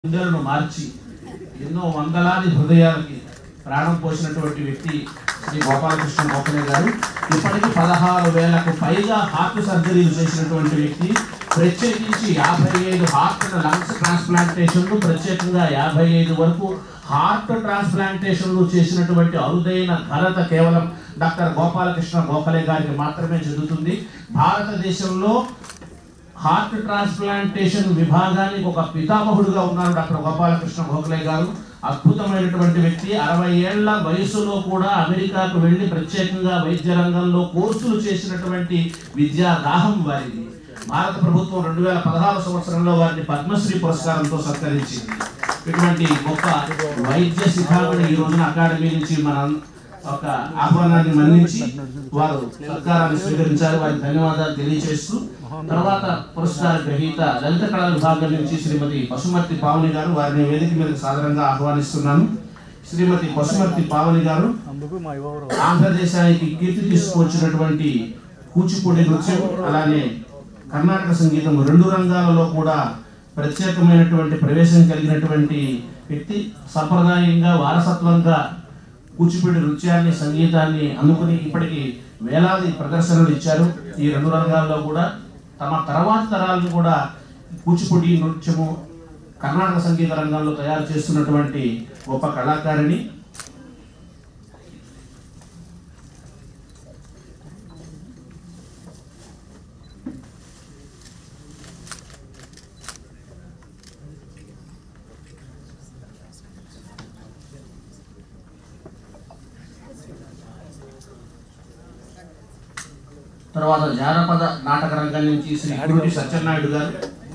గుండెలను మార్చి ఎన్నో వందలాది హృదయాలకి ప్రాణం పోసినటువంటి వ్యక్తి శ్రీ గోపాలకృష్ణ గోఖలే గారు ఇప్పటికి పదహారు వేలకు పైగా హార్ట్ సర్జరీలు చేసినటువంటి వ్యక్తి ప్రత్యేకించి యాభై ఐదు హార్ట్ లంగ్స్ ట్రాన్స్ప్లాంటేషన్లు ప్రత్యేకంగా యాభై ఐదు వరకు హార్ట్ ట్రాన్స్ప్లాంటేషన్లు చేసినటువంటి అరుదైన ఘనత కేవలం డాక్టర్ గోపాలకృష్ణ గోఖలే గారికి మాత్రమే చెందుతుంది భారతదేశంలో హార్ట్ ట్రాన్స్ప్లాంటేషన్ విభాగానికి ఒక పితామహుడుగా ఉన్నారు డాక్టర్ గోపాలకృష్ణ గోఖలే గారు అద్భుతమైనటువంటి వ్యక్తి అరవై ఏళ్ల వయసులో కూడా అమెరికాకు వెళ్ళి ప్రత్యేకంగా వైద్య రంగంలో కోర్సులు చేసినటువంటి విద్యా దాహం వారిది భారత ప్రభుత్వం రెండు వేల పదహారు సంవత్సరంలో వారిని పద్మశ్రీ పురస్కారంతో సత్కరించింది ఇటువంటి గొప్ప వైద్య శిఖామణి ఈ రోజున అకాడమీ నుంచి మన ఒక ఆహ్వానాన్ని మన్నించి వారు సత్కారాన్ని స్వీకరించారు వారికి ధన్యవాదాలు తెలియజేస్తూ తర్వాత పురస్కార గ్రహీత లలిత కళా విభాగం నుంచి శ్రీమతి పశుమర్తి పావని గారు వారిని వేదిక మీదకి సాధారణంగా ఆహ్వానిస్తున్నాను శ్రీమతి పశుమర్తి పావని గారు అందుకు మా యువరు ఆంధ్రదేశానికి కీర్తి తీసుకువచ్చినటువంటి కూచిపూడి నృత్యం అలానే కర్ణాటక సంగీతం రెండు రంగాలలో కూడా ప్రత్యేకమైనటువంటి ప్రవేశం కలిగినటువంటి వ్యక్తి సంప్రదాయంగా వారసత్వంగా కూచిపూడి నృత్యాన్ని సంగీతాన్ని అందుకుని ఇప్పటికి వేలాది ప్రదర్శనలు ఇచ్చారు ఈ రెండు రంగాల్లో కూడా తమ తర్వాత తరాలను కూడా కూచిపూడి నృత్యము కర్ణాటక సంగీత రంగంలో తయారు చేస్తున్నటువంటి గొప్ప కళాకారిణి తర్వాత జానపద నాటక రంగం నుంచి శ్రీ గురుడి సత్యనాయుడు గారు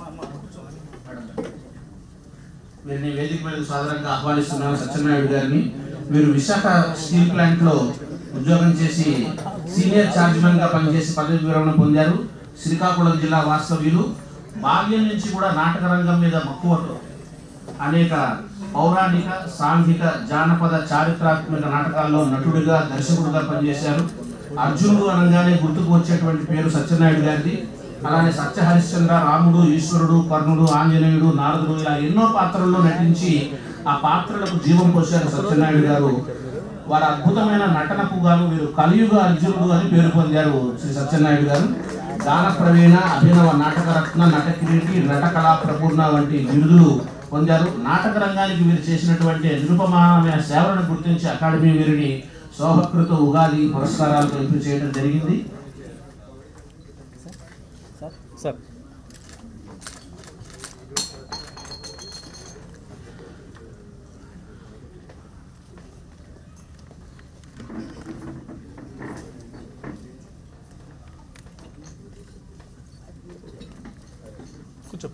వీరిని వేదిక మీద సాధారణంగా ఆహ్వానిస్తున్నాను సత్యనాయుడు గారిని వీరు విశాఖ స్టీల్ ప్లాంట్ లో ఉద్యోగం చేసి సీనియర్ చార్జ్మెన్ గా పనిచేసి పదవి విరమణ పొందారు శ్రీకాకుళం జిల్లా వాస్తవ్యులు బాల్యం నుంచి కూడా నాటక రంగం మీద మక్కువతో అనేక పౌరాణిక సాంఘిక జానపద చారిత్రాత్మక నాటకాల్లో నటుడిగా దర్శకుడిగా పనిచేశారు అర్జునుడు అనగానే గుర్తుకు వచ్చేటువంటి పేరు సత్యనాయుడు గారిది అలానే సత్య హరిశ్చంద్ర రాముడు ఈశ్వరుడు కర్ణుడు ఆంజనేయుడు నారదుడు ఇలా ఎన్నో పాత్రల్లో నటించి ఆ పాత్రలకు జీవం పోశారు సత్యనాయుడు గారు వారి అద్భుతమైన నటనకు గాను వీరు కలియుగ అర్జునుడు అని పేరు పొందారు శ్రీ సత్యనాయుడు గారు గాన ప్రవీణ అభినవ నాటకరత్న నట కిరీటి నట కళా ప్రపూర్ణ వంటి బిరుదులు పొందారు నాటక రంగానికి వీరు చేసినటువంటి నిరుపమానమైన సేవలను గుర్తించి అకాడమీ వీరిని శోభకృత ఉగాది పురస్కారాలతో ఎంపిక చేయడం జరిగింది సార్ కూర్చో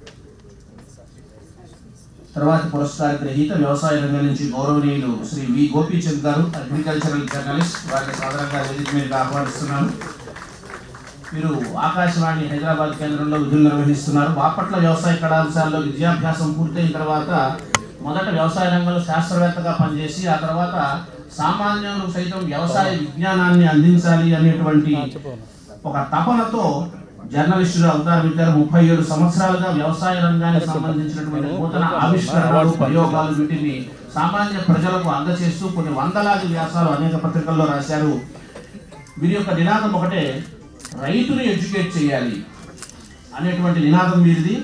తర్వాత పురస్కార గ్రహీత వ్యవసాయ రంగం నుంచి గౌరవనీయులు శ్రీ వి గోపీచంద్ గారు అగ్రికల్చరల్ జర్నలిస్ట్ వారిని సాధారణంగా వేదిక మీద ఆహ్వానిస్తున్నాను వీరు ఆకాశవాణి హైదరాబాద్ కేంద్రంలో విధులు నిర్వహిస్తున్నారు బాపట్ల వ్యవసాయ కళాంశాల్లో విద్యాభ్యాసం పూర్తయిన తర్వాత మొదట వ్యవసాయ రంగంలో శాస్త్రవేత్తగా పనిచేసి ఆ తర్వాత సామాన్యులు సైతం వ్యవసాయ విజ్ఞానాన్ని అందించాలి అనేటువంటి ఒక తపనతో జర్నలిస్టులు అవతారమించారు ముప్పై ఏడు సంవత్సరాలుగా వ్యవసాయ రంగానికి సంబంధించినటువంటి నూతన ఆవిష్కరణలు ప్రయోగాలు వీటిని సామాన్య ప్రజలకు అందచేస్తూ కొన్ని వందలాది వ్యాసాలు అనేక పత్రికల్లో రాశారు వీరి యొక్క నినాదం ఒకటే రైతుని ఎడ్యుకేట్ చేయాలి అనేటువంటి నినాదం వీరిది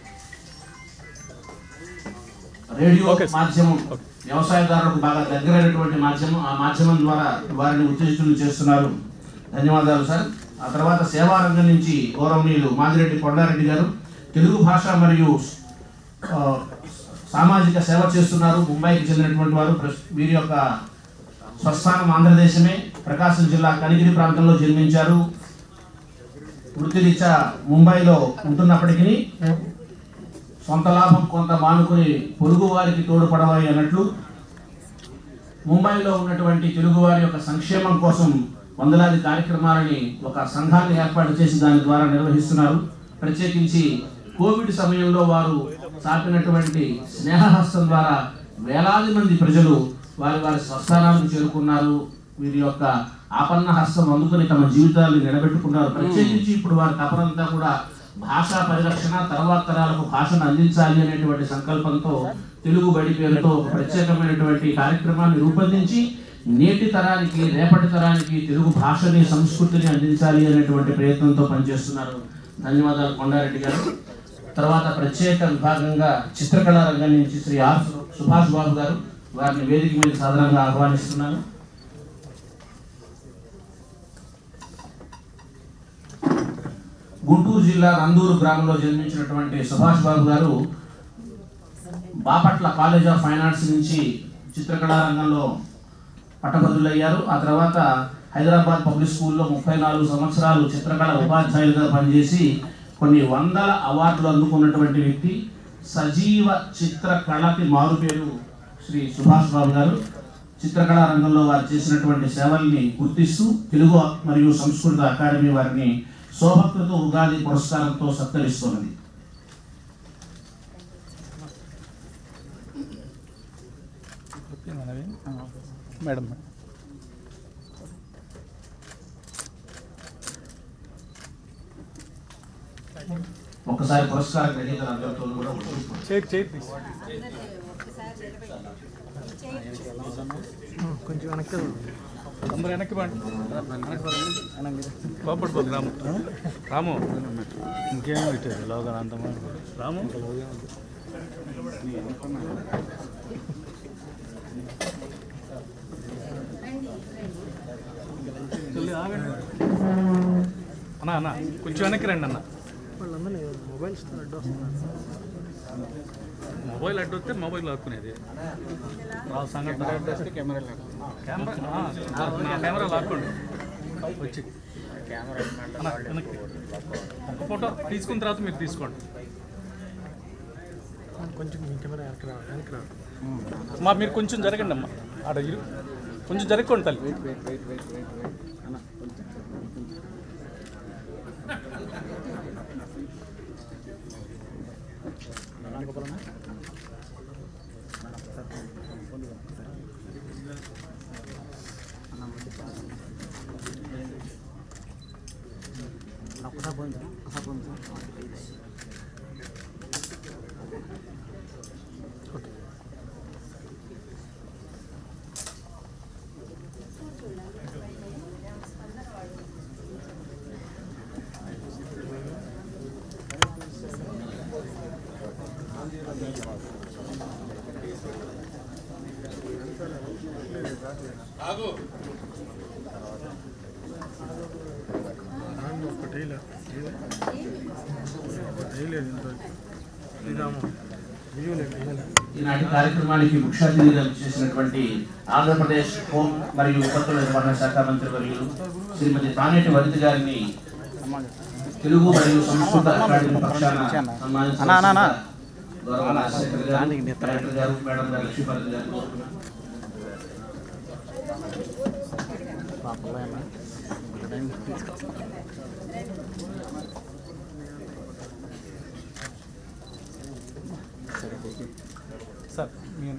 రేడియో Okay, sir. మాధ్యమం వ్యవసాయదారులకు బాగా దగ్గరైనటువంటి మాధ్యమం ఆ మాధ్యమం ద్వారా వారిని ఉత్తేజితులు చేస్తున్నారు ధన్యవాదాలు సార్ ఆ తర్వాత సేవా రంగం నుంచి గౌరవనీయులు మాదిరెడ్డి కొండారెడ్డి గారు తెలుగు భాష మరియు ఆ, సామాజిక సేవ చేస్తున్నారు ముంబైకి చెందినటువంటి వారు ప్రస్- వీరి యొక్క స్వస్థానం ఆంధ్రదేశమే ప్రకాశం జిల్లా కనిగిరి ప్రాంతంలో జన్మించారు వృత్తిరీత్యా ముంబైలో ఉంటున్నప్పటికీ సొంత లాభం కొంత మానుకుని పొరుగు వారికి తోడ్పడవాలి అన్నట్లు ముంబైలో ఉన్నటువంటి తెలుగువారి యొక్క సంక్షేమం కోసం వందలాది కార్యక్రమాలని ఒక సంఘాన్ని ఏర్పాటు చేసి దాని ద్వారా నిర్వహిస్తున్నారు ప్రత్యేకించి కోవిడ్ సమయంలో వారు చాపినటువంటి స్నేహహస్తం ద్వారా వేలాది మంది ప్రజలు వారి వారి స్వస్థానాలకు చేరుకున్నారు వీరి యొక్క ఆపన్న హస్తం అందుకుని తమ జీవితాలను నిలబెట్టుకున్నారు ప్రత్యేకించి ఇప్పుడు వారి తపనంతా కూడా భాషా పరిరక్షణ తర్వాత తరాలకు భాషను అందించాలి అనేటువంటి సంకల్పంతో తెలుగు బడి పేరుతో ఒక ప్రత్యేకమైనటువంటి కార్యక్రమాన్ని రూపొందించి నేటి తరానికి రేపటి తరానికి తెలుగు భాషని సంస్కృతిని అందించాలి అనేటువంటి ప్రయత్నంతో పనిచేస్తున్నారు ధన్యవాదాలు కొండారెడ్డి గారు తర్వాత ప్రత్యేక విభాగంగా చిత్రకళా రంగం నుంచి శ్రీ ఆర్ సుభాష్ బాబు గారు వారిని వేదిక మీద సాధారణంగా ఆహ్వానిస్తున్నాను గుంటూరు జిల్లా నందూరు గ్రామంలో జన్మించినటువంటి సుభాష్ బాబు గారు బాపట్ల కాలేజ్ ఆఫ్ ఫైనాన్స్ నుంచి చిత్రకళా రంగంలో పట్టభద్రులయ్యారు ఆ తర్వాత హైదరాబాద్ పబ్లిక్ స్కూల్లో ముప్పై నాలుగు సంవత్సరాలు చిత్రకళ ఉపాధ్యాయులుగా పనిచేసి కొన్ని వందల అవార్డులు అందుకున్నటువంటి వ్యక్తి సజీవ చిత్రకళకి మారుపేరు శ్రీ సుభాష్ బాబు గారు చిత్రకళా రంగంలో వారు చేసినటువంటి సేవల్ని గుర్తిస్తూ తెలుగు మరియు సంస్కృత అకాడమీ వారిని శోభకృత ఉగాది పురస్కారంతో సత్కరిస్తున్నది మేడం ఒక్కసారి పురస్కార గ్రహీతలు అందరితో కూడా ఉంటుంది. చేయి చేయి ప్లీజ్ కొంచెం వెనక్కి అందరూ వెనక్కి పండి కోపడిపోదు రాము రాము ఇంకేం పెట్టారు లోగా అంత రాము అన్న అన్న కొంచెం వెనక్కి రండి అన్న వాళ్ళందరూ మొబైల్ ఇస్తున్నారు అడ్డు వస్తున్నారు మొబైల్ అడ్డు వస్తే మొబైల్ లాక్కునేది రావు సంఘటన కెమెరా నా కెమెరా లాక్కోండి వచ్చి అన్న, వెనక్కి. ఒక ఫోటో తీసుకున్న తర్వాత మీరు తీసుకోండి కొంచెం మీ కెమెరా వెనక్కి రావాలి వెనక్కి రావాలి మా మీరు కొంచెం జరగండి అమ్మా ఆడ ఇరు కొంచెం జరగండి తల్లి ఒకటి వేయలేదు వేయలేదు ఇంత ఇదాము వేయలేదు వేయలేదు ఈనాటి కార్యక్రమానికి ముఖ్య అతిథిగా చేసినటువంటి ఆంధ్రప్రదేశ్ హోం మరియు విపత్తుల నిర్వహణ శాఖ మంత్రి వర్యులు శ్రీమతి తానేటి వనిత గారిని తెలుగు మరియు సంస్కృత అకాడమీ పక్షాన సన్మానించవలసిందిగా గౌరవ రాజశేఖర్ గారు, డైరెక్టర్ గారు, మేడం గారు, లక్ష్మీపతి గారు కోరుతున్నాను. సార్ నేను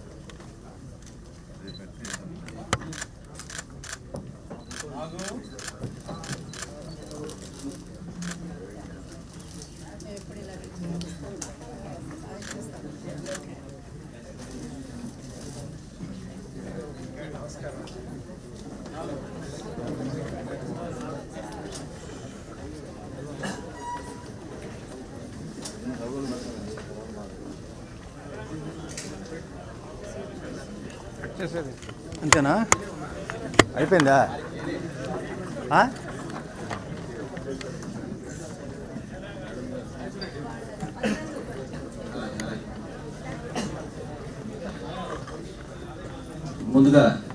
అంతేనా అయిపోయిందా ఆ? ముందుగా